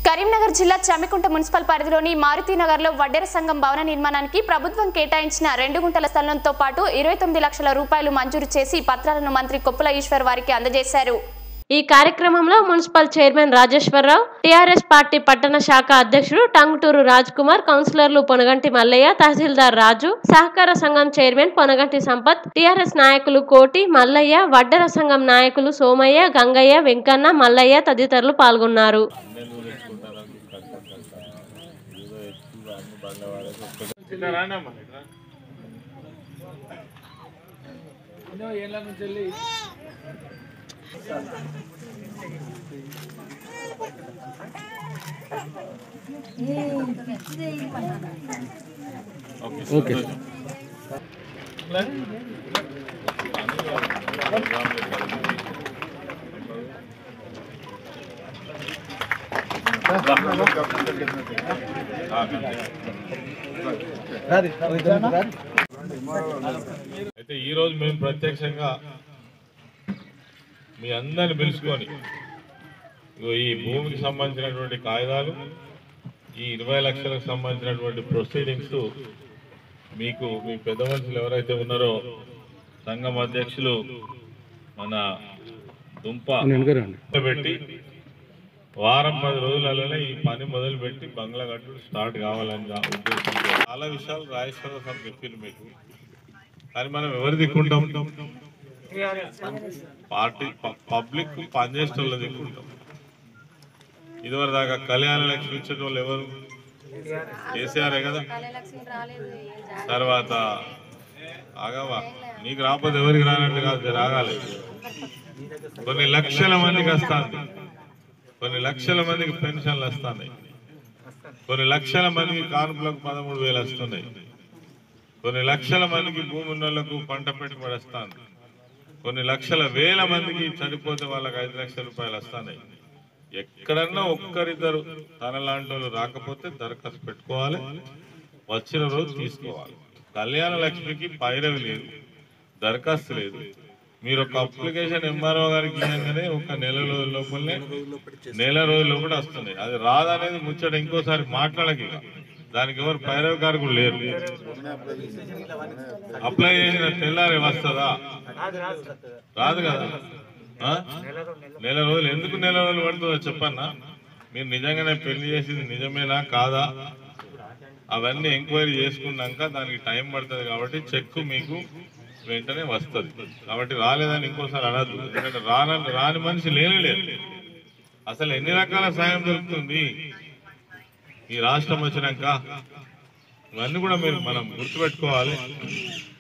కరీంనగర్ జిల్లా చమికుంట మున్సిపల్ పరిధిలోని మారుతినగర్లో వడ్డెర సంఘం భవన నిర్మాణానికి ప్రభుత్వం కేటాయించిన రెండు గుంటల స్థలంతో పాటు ఇరవై తొమ్మిది లక్షల రూపాయలు మంజూరు చేసి పత్రాలను మంత్రి కొప్పుల ఈశ్వర్ వారికి అందజేశారు ఈ కార్యక్రమంలో municipal chairman Rajeswara Rao TRS party పట్టణ శాఖ అధ్యక్షుడు టంగుటూరు రాజ్ కుమార్ కౌన్సిలర్లు పొనగంటి మల్లయ్య తహసీల్దార్ రాజు సహకార సంఘం చైర్మన్ పొనగంటి సంపత్ టీఆర్ఎస్ నాయకులు కోటి మల్లయ్య వడ్డర సంఘం నాయకులు సోమయ్య గంగయ్య వెంకన్న మల్లయ్య తదితరులు పాల్గొన్నారు ఎన్నో ఏళ్ళ నుంచి వెళ్ళి ఓకే అయితే ఈరోజు మేము ప్రత్యక్షంగా మీ అందరిని పిలుచుకొని ఇగో ఈ భూమికి సంబంధించినటువంటి కాగితాలు ఈ ఇరవై లక్షలకు సంబంధించినటువంటి ప్రొసీడింగ్స్ మీకు మీ పెద్ద మనుషులు ఎవరైతే ఉన్నారో సంఘం అధ్యక్షులు మన దుంప వెనకరండి పెట్టి వారం పది రోజులలోనే ఈ పని మొదలు పెట్టి బంగ్లా కట్టుడు స్టార్ట్ కావాలని నా ఉద్దేశం చాలా విషయాలు రాజేశ్వర సార్ చెప్పింది మీకు కానీ మనం ఎవరు దిక్కుంటాం పార్టీ పబ్లిక్ పనిచేసే వాళ్ళు దిక్కుంటాం ఇదివరకు దాకా కళ్యాణ లక్ష్మి ఇచ్చిన వాళ్ళు ఎవరు కేసీఆరే కదా తర్వాత ఆగవా నీకు రాకపోతే ఎవరికి రానట్టు కాదు రాగాలి కొన్ని లక్షల మందికి వస్తుంది కొన్ని లక్షల మందికి పెన్షన్లు వస్తున్నాయి కొన్ని లక్షల మందికి కానుపులకు పదమూడు వేలు వస్తున్నాయి కొన్ని లక్షల మందికి భూమి ఉన్న వాళ్ళకు పంట పెట్టుబడి వస్తుంది కొన్ని లక్షల వేల మందికి చనిపోతే వాళ్ళకి ఐదు లక్షల రూపాయలు వస్తున్నాయి ఎక్కడన్నా ఒక్కరిద్దరు తనలాంటి వాళ్ళు రాకపోతే దరఖాస్తు పెట్టుకోవాలి వచ్చిన రోజు తీసుకోవాలి కళ్యాణ లక్ష్మికి పైరవి లేదు దరఖాస్తు లేదు మీరు ఒక అప్లికేషన్ ఎంఆర్ఓ గారికి ఇవ్వగానే ఒక నెల రోజుల లోపలనే నెల రోజుల లోపల వస్తుంది అది రాదనేది ముచ్చట ఇంకోసారి మాట్లాడక ఇక దానికి ఎవరు పైరవకారకులు లేరు అప్లై చేసిన తెల్లారి వస్తుందా రాదు కదా ఆ? నెల రోజులు ఎందుకు నెల రోజులు పడుతుందో చెప్పన్నా మీరు నిజంగానే పెళ్లి చేసింది నిజమేనా కాదా అవన్నీ ఎంక్వైరీ చేసుకున్నాక దానికి టైం పడుతుంది కాబట్టి చెక్ మీకు వెంటనే వస్తుంది కాబట్టి రాలేదని ఇంకోసారి అనద్దు ఎందుకంటే రాని రాని మనిషి లేనే లేదు అసలు ఎన్ని రకాల సాయం దొరుకుతుంది ఈ రాష్ట్రం వచ్చినాక ఇవన్నీ కూడా మీరు మనం గుర్తుపెట్టుకోవాలి